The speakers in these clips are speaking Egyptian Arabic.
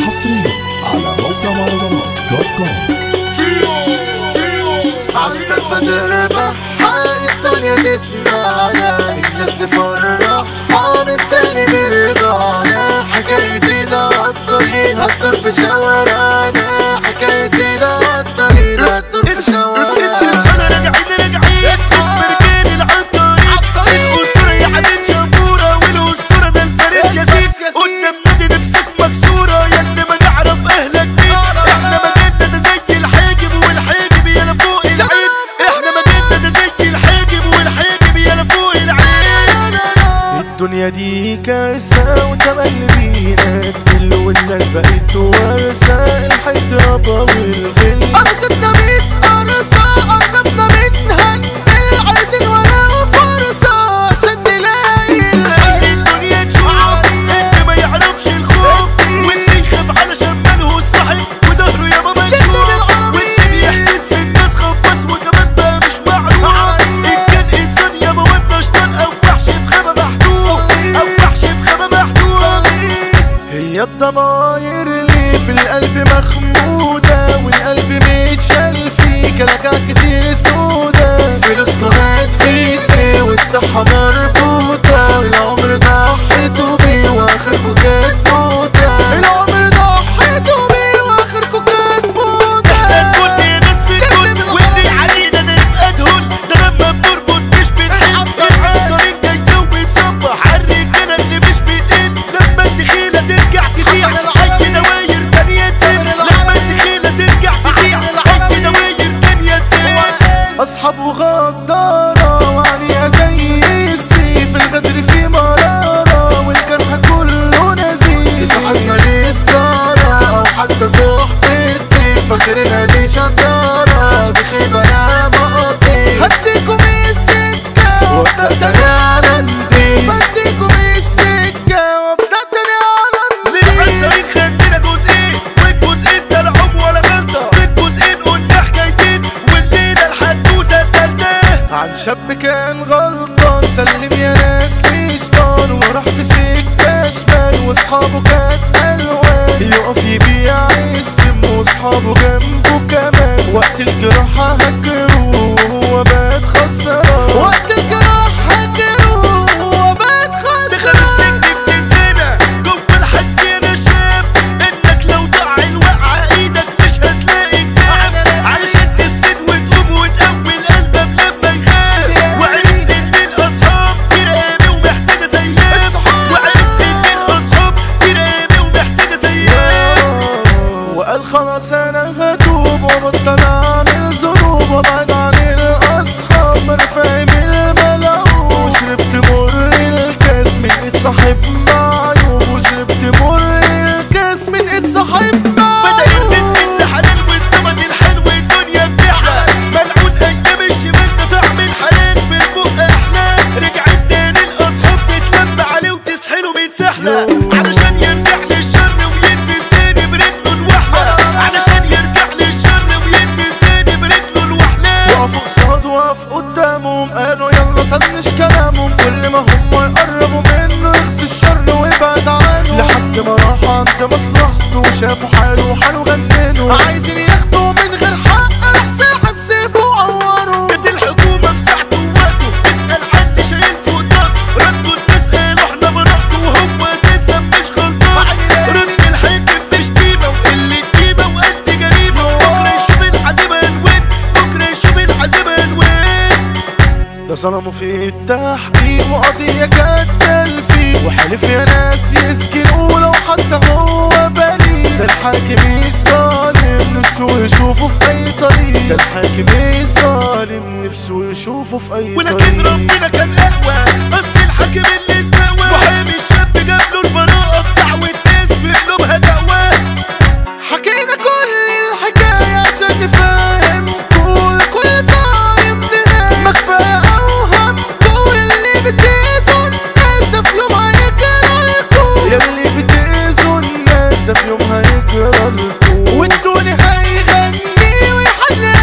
حصريا على موقع مهرجانات دوت كوم عالسقف زربة الدنيا تسمعنا الناس نفرحها من تاني برضانا حكايتنا عالطريق هتدور في شوارعنا حكايتنا عالطريق هتدور في شوارعنا انا راجعين راجعين اسبرجين العنطري الاسطوره يا حبيب شموره والاسطوره ده الفارس ياسين قدام نادي نفسك مكسوره يا اللي ما نعرف اهلك مين احنا مجدنا ده زي الحاجب والحاجب يالا فوق العين احنا مجدنا ده زي الحاجب والحاجب يالا فوق العين الدنيا دي كارثة وتملبينا كل والناس بقت ورثة الحيطة والغل قرصتنا ميت قرصة قربنا منها عايزين ولا فرصة عشان نلاقي زي الدنيا تشوف اللي ما يعرفش الخوف واللي يخاف على شماله الصاحب وظهره يا بابا نشوف واللي بيحسد في الناس خبص وكمان بقى مش معروف ان كان انسان يا بابا شطان او وحش في خيمه محدود او وحش في خيمه محدود هي الضماير اللي في القلب مخمودة والقلب متشال فيه كلاكات كتير سودة فلوسكم هتفيدني والصحة مربوطة العمر ضحيتوا بيه واخركم كانت موتة العمر ضحيتوا بيه واخركم كانت موتة احنا كل ناس في الكل واللي علينا نبقى دهون ده لما بنربط مش بنحب العنطريق جاية وبتصبح عالرجالة اللي مش بتقل لما الدخيلة ترجع تزيع اي دواير تانية تسيل لما الدخيلة ترجع تزيع اي دواير تانية تسيل اصحاب وغدارة وعليها زي السيف الغدر في مرارة والجرح كله نزيف صاحبنا ليه سجارة او حتى صحبتي فاكرينها دي شطارة دي خيبة يا مقاطي هديكم السكة وابدأ انا على ندي هديكم السكة وابدأ انا على للعنطريق خدنا جزئين والجزئين طلعوا ولا غلطة بالجزئين قلنا حكايتين والليلة الحدوتة التالتة عن شاب كان غلطان سلم يا ناس لشطان وراح في سكة شمال واصحابه كانت الوان يقف يبيع السم واصحابه جنبه كمان وقت الجراحة هكروه وهو بات خسران وقت الجراحة هكروه وهو بات دخل خسران السجن بسنتنا جوه الحجز انا شاف انك لو ضاع الوقعه ايدك مش هتلاقي كتاب علشان تسند وتقوم وتقوي قلبك لما يخاف وعرفت ان الاصحاب في رقابي ومحتاجه سياف وعرفت ان الاصحاب في رقابي ومحتاجه سياف وقال خلاص انا هتوب وبطل اعمل ذنوب وابعد عن الاصحاب ما انا فاهم الملعوب وشربت مر الكاس من ايد صاحب معيوب وشربت مر الكاس من ايد صاحب بدأ معيوب الرزق حلال والزمن الحلو الدنيا بتحلى ملعون ايام الشمال ده طعم الحلال في البق احلى رجعت تاني الاصحاب تتلم عليه وتسحله بيتسحلى علشان يرجع للشر وينزل تاني برجله الوحلة علشان يرجع للشر وينزل تاني برجله الوحلة وقفوا قصاد وقف قدامهم قالوا يلا طنش كلامهم كل ما هم يقربوا منه يخزي الشر ويبعد عنه لحد ما راح عند مصلحته وشافوا حاله وحاله غننوا عايزين ياخدوا من غير حق راح ساحب سيفه وقوروا جت الحكومة في ساعته ووقته تسأل عن اللي شايل فوق طاقته ردوا تسأل احنا براءته وهو اساسا مش غلطان رد الحاكم بشتيمة وقلة قيمة وقد جريمة بكرة يشوف العزيمة الوين بكرة يشوف العزيمة الوين ده ظلموا في التحقيق وقضية كانت تلفيق وحلف يا ناس يسكنوا لو حتى هو بريء ده الحاكم الظالم نفسه يشوفه في أي طريق ده الحاكم الظالم نفسه يشوفه في أي ولكن طريق ربنا كان اقوى قصد الحاكم اللي استوى محامي الشاب جاب له البراءة بدعوة ناس في قلوبها دعواه حكينا كل الحكاية عشان نفهم كل كل ظالم نهاية ما كفاية أوهم كل اللي بتأذوا الناس ده في يوم هيجرى لكم ياللي بتأذوا الناس ده في يوم هيجرى لكم والدنيا هيغني ويحل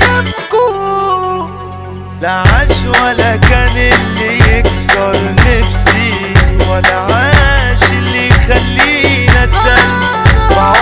أيامكم لا عاش ولا كان اللي يكسر نفسي ولا عاش اللي يخلينا اتسلى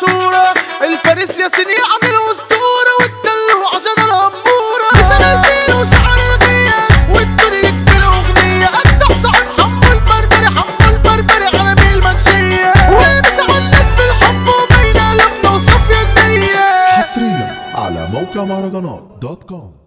مشهورة الفارس ياسين يعني الأسطورة والدلو عشان الأمورة مثال الفيل وشعر الغية والدنيا يكبر أغنية أبدع صعب حمو البربري حمو البربري عالمي المنشية ومسح الناس بالحب وبين قلبنا وصافية النية حصريا على موقع مهرجانات دوت كوم